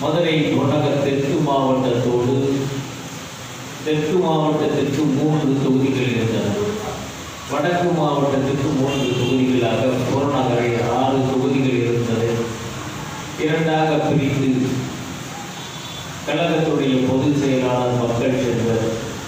மதுரை புறநகர் தெற்கு மாவட்டத்தோடு தெற்கு மாவட்டத்திற்கு மூன்று தொகுதிகள் இருந்தன வடக்கு மாவட்டத்திற்கு மூன்று தொகுதிகளாக புறநகரை ஆறு தொகுதிகள் இருந்தது இரண்டாக பிரித்து கழகத்துடைய பொதுச் செயலாளர் மக்கள் செல்வர்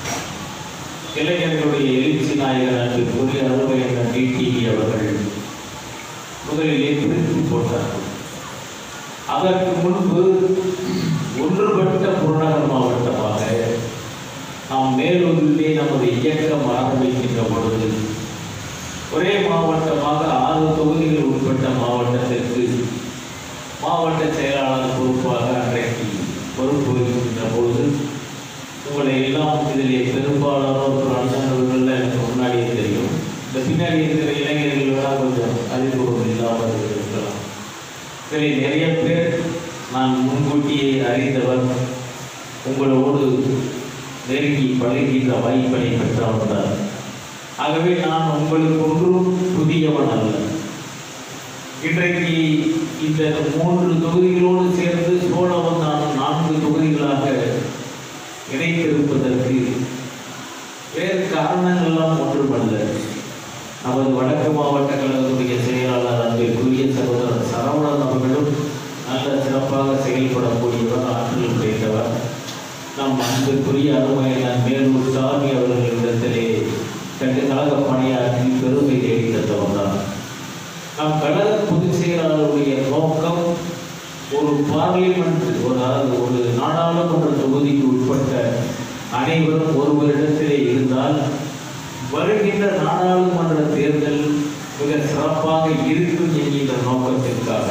இளைஞர்களுடைய எழுச்சி நாயகர் அன்புக்குரிய அருமையர் டிடிவி அவர்கள் முதலிலே பிரித்து போட்டார்கள் அதற்கு முன்பு ஒன்றுபட்ட புறநகர் மாவட்டமாக நாம் மேலூரிலே நமது இயக்கம் ஆரம்பிக்கின்ற பொழுது ஒரே மாவட்டமாக ஆறு தொகுதிகள் உட்பட்ட மாவட்டத்திற்கு மாவட்ட செயலாளர் பொறுப்பாக அன்றைக்கு பொறுப்பு வகிக்கின்ற பொழுது உங்களை எல்லாம் இதிலே பெரும்பாலானோர் அண்ணனவர்கள் எனக்கு முன்னாடியே தெரியும் இந்த பின்னாடி இருக்கிற இளைஞர்கள் எல்லாம் கொஞ்சம் அறிமுகம் இல்லாமல் இருக்கலாம் இதில் நிறைய பேர் நான் முன்கூட்டியே அறிந்தவர் உங்களோடு நெருங்கி பழகின்ற வாய்ப்பினை பெற்றவன் தான் ஆகவே நான் உங்களுக்கு ஒன்றும் புதியவன் அல்ல இன்றைக்கு இந்த மூன்று தொகுதிகளோடு சேர்ந்து சோழவன் நான் நான்கு தொகுதிகளாக இணைத்திருப்பதற்கு வேறு காரணங்கள்லாம் ஒன்றுமல்ல நமது வடக்கு மாவட்ட கழகத்துடைய செயலாளர் அன்பிற்குரிய சகோதரர் சரவணன் அவர்களும் நல்ல சிறப்பாக செயல்படக்கூடியவர் ஆற்றல் உடையவர் நம் அன்பிற்குரிய அருமையான மேலூர் சாமி அவர்களிடத்திலே கண்டு கழக பணியாற்றி பெருமை தேடி தந்தவர் தான் நம் கழக பொதுச் செயலாளருடைய நோக்கம் ஒரு பார்லிமெண்ட் ஒரு அதாவது ஒரு நாடாளுமன்ற தொகுதிக்கு உட்பட்ட அனைவரும் ஒருவரிடத்திலே இருந்தால் வருகின்ற நாடாளுமன்ற தேர்தல் மிக சிறப்பாக இருக்கும் என்கின்ற நோக்கத்திற்காக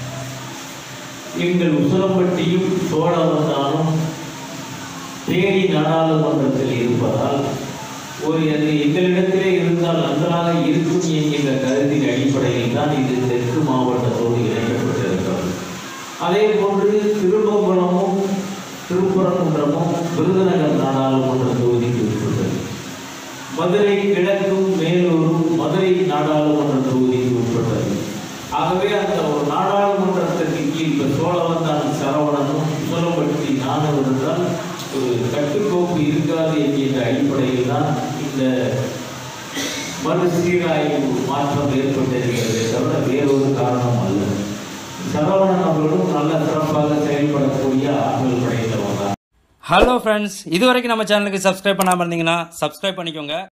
எங்கள் உசுரம்பட்டியும் சோழவந்தானும் தேனி நாடாளுமன்றத்தில் இருப்பதால் ஒரு அது எங்களிடத்திலே இருந்தால் நன்றாக இருக்கும் என்கின்ற கருத்தின் அடிப்படையில் தான் இது தெற்கு மாவட்டத்தோடு இணைக்கப்பட்டிருக்கிறது அதே போன்று திருமங்கலமும் திருப்பரங்குன்றமும் விருதுநகர் நாடாளுமன்ற தொகுதிக்கு உட்பட்டது மதுரை கிழக்கும் மேலூரும் மதுரை நாடாளுமன்ற தொகுதிக்கு உட்பட்டது ஆகவே அந்த ஒரு நாடாளுமன்றத்திற்கு கீழ் இப்போ சோழவந்தான் சரவணனும் சுரம்பட்டி நானும் இருந்தால் ஒரு கட்டுக்கோப்பு இருக்காது என்கின்ற அடிப்படையில் தான் இந்த மறுசீராய்வு மாற்றம் ஏற்பட்டிருக்கிறது தவிர வேறொரு காரணம் அல்ல சரவணன் அவர்களும் நல்ல சிறப்பாக செயல்படக்கூடிய ஆற்றல் படைத்தவங்க ஹலோ ஃப்ரெண்ட்ஸ் இது வரைக்கும் நம்ம சேனலுக்கு சப்ஸ்கிரைப் பண்ணாமல் இருந்தீங்கன்னா சப்ஸ்கிரைப் பண்ணிக்கோங்க